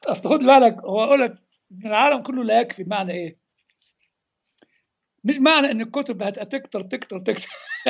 اصل خد بالك هو اقول لك ان العالم كله لا يكفي بمعنى ايه؟ مش معنى ان الكتب هتكتر تكتر تكتر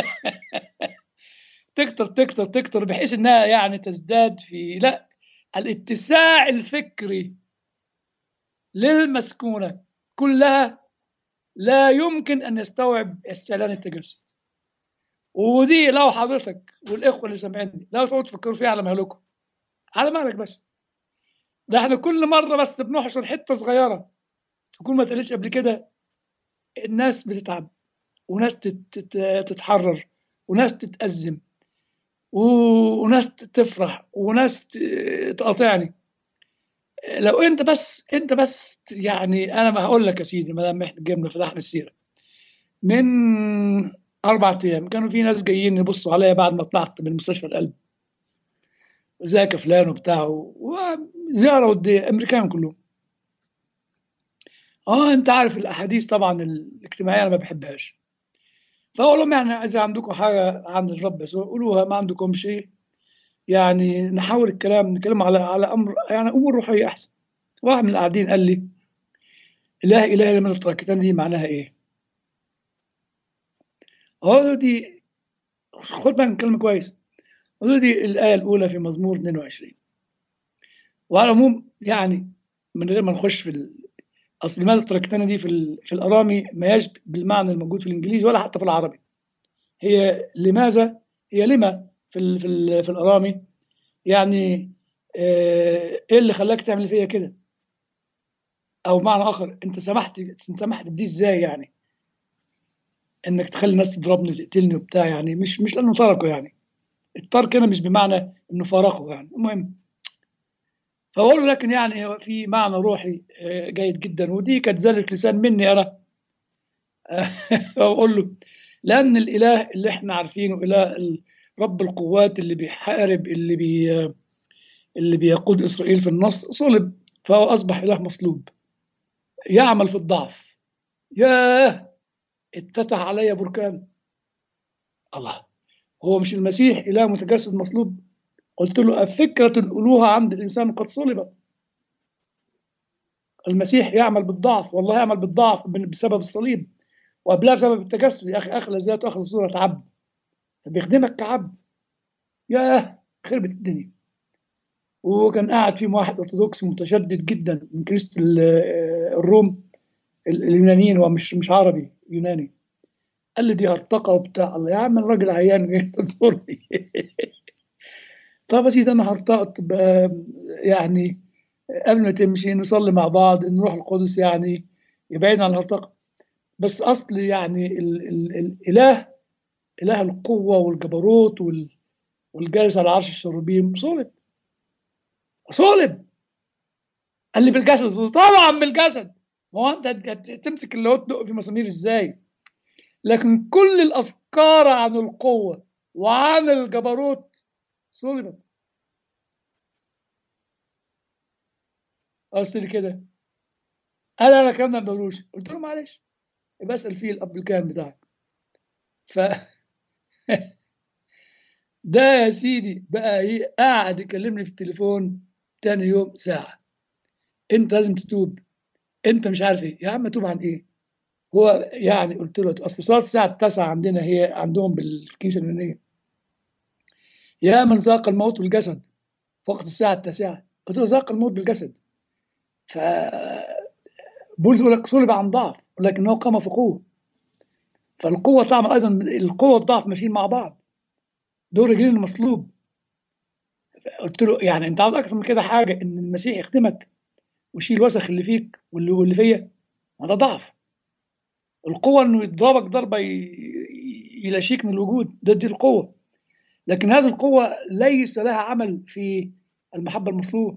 تكتر تكتر تكتر بحيث انها يعني تزداد في لا الاتساع الفكري للمسكونه كلها لا يمكن ان يستوعب استعلان التجسد ودي لو حضرتك والاخوه اللي سامعيني لو تقعدوا تفكروا فيها على مهلكم على مهلك بس ده احنا كل مره بس بنحصر حته صغيره تكون ما اتقالتش قبل كده الناس بتتعب وناس تتحرر وناس تتأزم وناس تفرح وناس تقاطعني لو انت بس انت بس يعني انا ما هقول لك يا سيدي ما دام احنا جبنا فتحنا السيره من اربع ايام كانوا في ناس جايين يبصوا عليا بعد ما طلعت من مستشفى القلب ازيك يا فلان وبتاع وزياره وديه امريكان كلهم اه انت عارف الاحاديث طبعا الاجتماعيه انا ما بحبهاش فاقول لهم يعني اذا عندكم حاجه عن الرب بس قولوها ما عندكم شيء يعني نحاول الكلام نتكلم على على امر يعني امور روحيه احسن واحد من القاعدين قال لي اله اله لماذا تركتني دي معناها ايه؟ هو دي خد بالك كلمه كويس هو دي الايه الاولى في مزمور 22 وعلى العموم يعني من غير ما نخش في ال... اصل لماذا تركتني دي في ال... في الارامي ما يشبه بالمعنى الموجود في الانجليزي ولا حتى في العربي هي لماذا هي لما في ال... في ال... في الارامي يعني آه... ايه اللي خلاك تعمل فيا كده او معنى اخر انت سمحت انت سمحت بدي ازاي يعني انك تخلي الناس تضربني وتقتلني وبتاع يعني مش مش لانه تركه يعني الترك هنا مش بمعنى انه فارقه يعني المهم فاقول لكن يعني في معنى روحي جيد جدا ودي كانت زلة لسان مني انا اقول له لان الاله اللي احنا عارفينه اله رب القوات اللي بيحارب اللي بي اللي بيقود اسرائيل في النص صلب فهو اصبح اله مصلوب يعمل في الضعف ياه اتفتح علي بركان الله هو مش المسيح اله متجسد مصلوب قلت له الفكرة الألوهة عند الإنسان قد صلبت المسيح يعمل بالضعف والله يعمل بالضعف بسبب الصليب وقبلها بسبب التجسد يا أخي أخلى ذاته أخذ صورة عبد فبيخدمك كعبد ياه خربت الدنيا وكان قاعد فيه واحد أرثوذكسي متشدد جدا من كنيسة الروم اليونانيين هو مش مش عربي يوناني قال لي دي هرطقة وبتاع الله يا عم الراجل عيان جاي تزورني طب يا سيدي انا هرتقط يعني قبل ما تمشي نصلي مع بعض نروح القدس يعني يبعدنا عن الهرطقه بس اصل يعني ال ال الاله اله القوه والجبروت وال والجالس على عرش الشربيم صلب صلب قال لي بالجسد طبعا بالجسد ما هو انت تمسك اللي هو تدق في مسامير ازاي لكن كل الافكار عن القوه وعن الجبروت صلبت قصدي كده قال انا كمان ما بقولوش قلت له معلش بسال فيه الاب الكاهن بتاعك ف ده يا سيدي بقى ايه قاعد يكلمني في التليفون تاني يوم ساعه انت لازم تتوب انت مش عارف ايه يا عم اتوب عن ايه هو يعني قلت له اصل صلاه الساعه 9 عندنا هي عندهم بالكنيسه اليونانيه يا من ذاق الموت بالجسد وقت الساعة التاسعة قلت له ذاق الموت بالجسد ف بولس يقول لك صلب عن ضعف ولكنه قام في قوة فالقوة تعمل أيضا القوة والضعف ماشيين مع بعض دول رجلين المصلوب قلت له يعني أنت عاوز أكثر من كده حاجة إن المسيح يخدمك ويشيل الوسخ اللي فيك واللي واللي فيا ما ده ضعف القوة إنه يضربك ضربة يلاشيك من الوجود ده دي القوة لكن هذه القوة ليس لها عمل في المحبة المصلوبة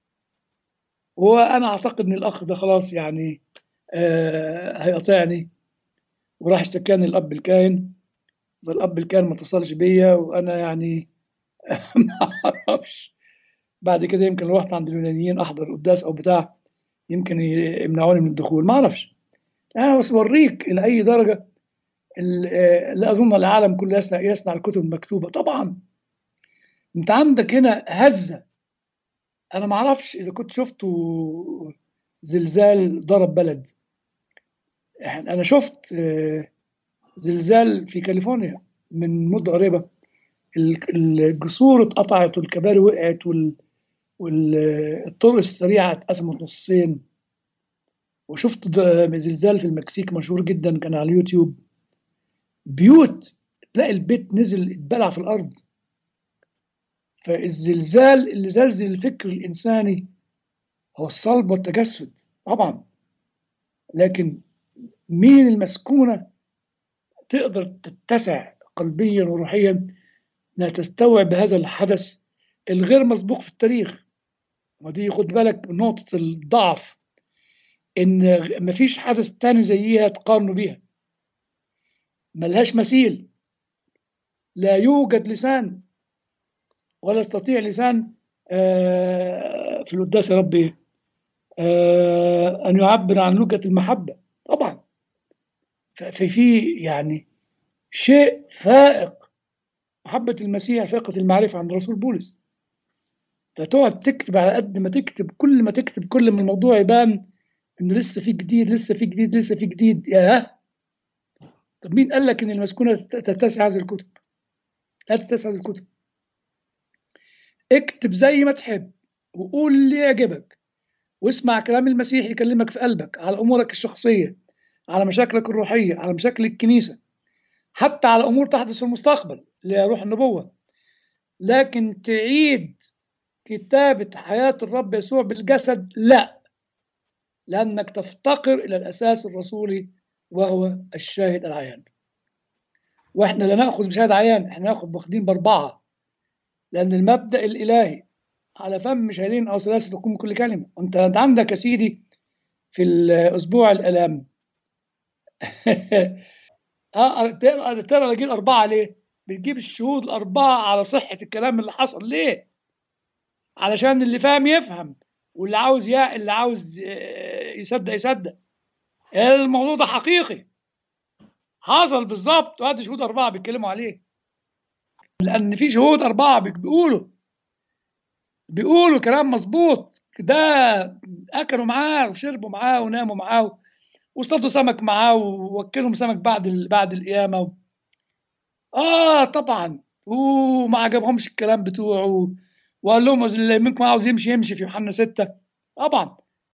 وأنا أعتقد إن الأخ ده خلاص يعني آه هيقطعني وراح اشتكاني الأب الكاهن فالأب الكاهن ما اتصلش بيا وأنا يعني ما أعرفش بعد كده يمكن لو رحت عند اليونانيين أحضر قداس أو بتاع يمكن يمنعوني من الدخول ما أعرفش أنا بس بوريك إلى أي درجة لا اظن العالم كله يصنع يصنع الكتب المكتوبه طبعا انت عندك هنا هزه انا ما اعرفش اذا كنت شفتوا زلزال ضرب بلد يعني انا شفت آه، زلزال في كاليفورنيا من مده قريبه ال- الجسور اتقطعت والكباري وقعت وال والطرق السريعه اتقسمت نصين وشفت د- زلزال في المكسيك مشهور جدا كان على اليوتيوب بيوت تلاقي البيت نزل اتبلع في الارض فالزلزال اللي زلزل الفكر الانساني هو الصلب والتجسد طبعا لكن مين المسكونه تقدر تتسع قلبيا وروحيا انها تستوعب هذا الحدث الغير مسبوق في التاريخ ودي خد بالك من نقطه الضعف ان مفيش حدث تاني زيها تقارنوا بيها ملهاش مثيل لا يوجد لسان ولا يستطيع لسان آه، في القداس يا ربي آه، ان يعبر عن لغه المحبه طبعا ففي في يعني شيء فائق محبه المسيح فائقه المعرفه عند رسول بولس فتقعد تكتب على قد ما تكتب كل ما تكتب كل ما الموضوع يبان انه لسه في جديد لسه في جديد لسه في جديد ياه طب مين قال لك ان المسكونه تتسع هذه الكتب؟ لا تتسع هذه الكتب اكتب زي ما تحب وقول اللي يعجبك واسمع كلام المسيح يكلمك في قلبك على امورك الشخصيه على مشاكلك الروحيه على مشاكل الكنيسه حتى على امور تحدث في المستقبل اللي هي روح النبوه لكن تعيد كتابه حياه الرب يسوع بالجسد لا لانك تفتقر الى الاساس الرسولي وهو الشاهد العيان واحنا لا ناخذ بشاهد عيان احنا ناخذ واخدين باربعه لان المبدا الالهي على فم شهرين او ثلاثه تقوم كل كلمه انت انت عندك يا سيدي في الاسبوع الالام اه تقرا تقرا الاجيل اربعه ليه؟ بتجيب الشهود الاربعه على صحه الكلام اللي حصل ليه؟ علشان اللي فاهم يفهم واللي عاوز يا اللي عاوز آه، يصدق يصدق الموضوع ده حقيقي حصل بالظبط وهذا شهود اربعه بيتكلموا عليه لان في شهود اربعه بيك- بيقولوا بيقولوا كلام مظبوط ده اكلوا معاه وشربوا معاه وناموا معاه واصطادوا سمك معاه ووكلهم سمك بعد ال... بعد القيامه و... اه طبعا وما عجبهمش الكلام بتوعه وقال لهم اللي منكم عاوز يمشي يمشي في يوحنا ستة طبعا